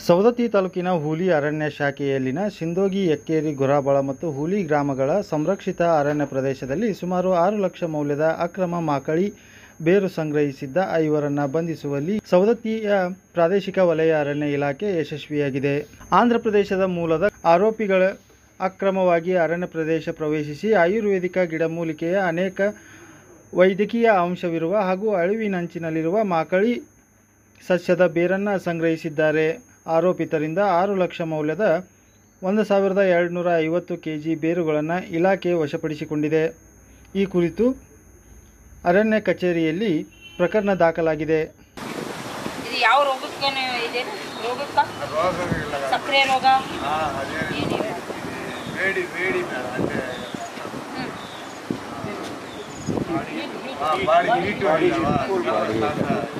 ಸವದತ್ತಿ ತಾಲೂಕಿನ ಹೂಲಿ ಅರಣ್ಯ ಶಾಖೆಯಲ್ಲಿನ ಸಿಂದೋಗಿ ಎಕ್ಕೇರಿ ಗುರಾಬಳ ಮತ್ತು ಹೂಲಿ ಗ್ರಾಮಗಳ ಸಂರಕ್ಷಿತ ಅರಣ್ಯ ಪ್ರದೇಶದಲ್ಲಿ ಸುಮಾರು ಆರು ಲಕ್ಷ ಮೌಲ್ಯದ ಅಕ್ರಮ ಮಾಕಳಿ ಬೇರು ಸಂಗ್ರಹಿಸಿದ್ದ ಐವರನ್ನ ಬಂಧಿಸುವಲ್ಲಿ ಸವದತ್ತಿಯ ಪ್ರಾದೇಶಿಕ ವಲಯ ಅರಣ್ಯ ಇಲಾಖೆ ಯಶಸ್ವಿಯಾಗಿದೆ ಆಂಧ್ರ ಪ್ರದೇಶದ ಮೂಲದ ಆರೋಪಿಗಳ ಅಕ್ರಮವಾಗಿ ಅರಣ್ಯ ಪ್ರದೇಶ ಪ್ರವೇಶಿಸಿ ಆಯುರ್ವೇದಿಕ ಗಿಡಮೂಲಿಕೆಯ ಅನೇಕ ವೈದ್ಯಕೀಯ ಅಂಶವಿರುವ ಹಾಗೂ ಅಳಿವಿನಂಚಿನಲ್ಲಿರುವ ಮಾಕಳಿ ಸಸ್ಯದ ಬೇರನ್ನು ಸಂಗ್ರಹಿಸಿದ್ದಾರೆ ಆರೋಪಿತರಿಂದ ಆರು ಲಕ್ಷ ಮೌಲ್ಯದ ಒಂದು ಸಾವಿರದ ಎರಡುನೂರ ಐವತ್ತು ಕೆ ಜಿ ಬೇರುಗಳನ್ನು ಇಲಾಖೆ ವಶಪಡಿಸಿಕೊಂಡಿದೆ ಈ ಕುರಿತು ಅರಣ್ಯ ಕಚೇರಿಯಲ್ಲಿ ಪ್ರಕರಣ ದಾಖಲಾಗಿದೆ ಇದು ಯಾವ ರೋಗಕ್ಕೆ ಇದೆ ರೋಗಕ್ಕ ರೋಗಗಳಿಲ್ಲ ಸಕ್ಕರೆ ರೋಗ ಹಾ ಅದೇನಿಲ್ಲ ಏನಿಲ್ಲ ಬೇಡಿ ಬೇಡಿ ಬೇಡ ಅಂದ್ರೆ ಹ್ಮ್. ಹಾ ಬಾಡಿ ಹೀಟ್ ಹೊಡಿತಾವ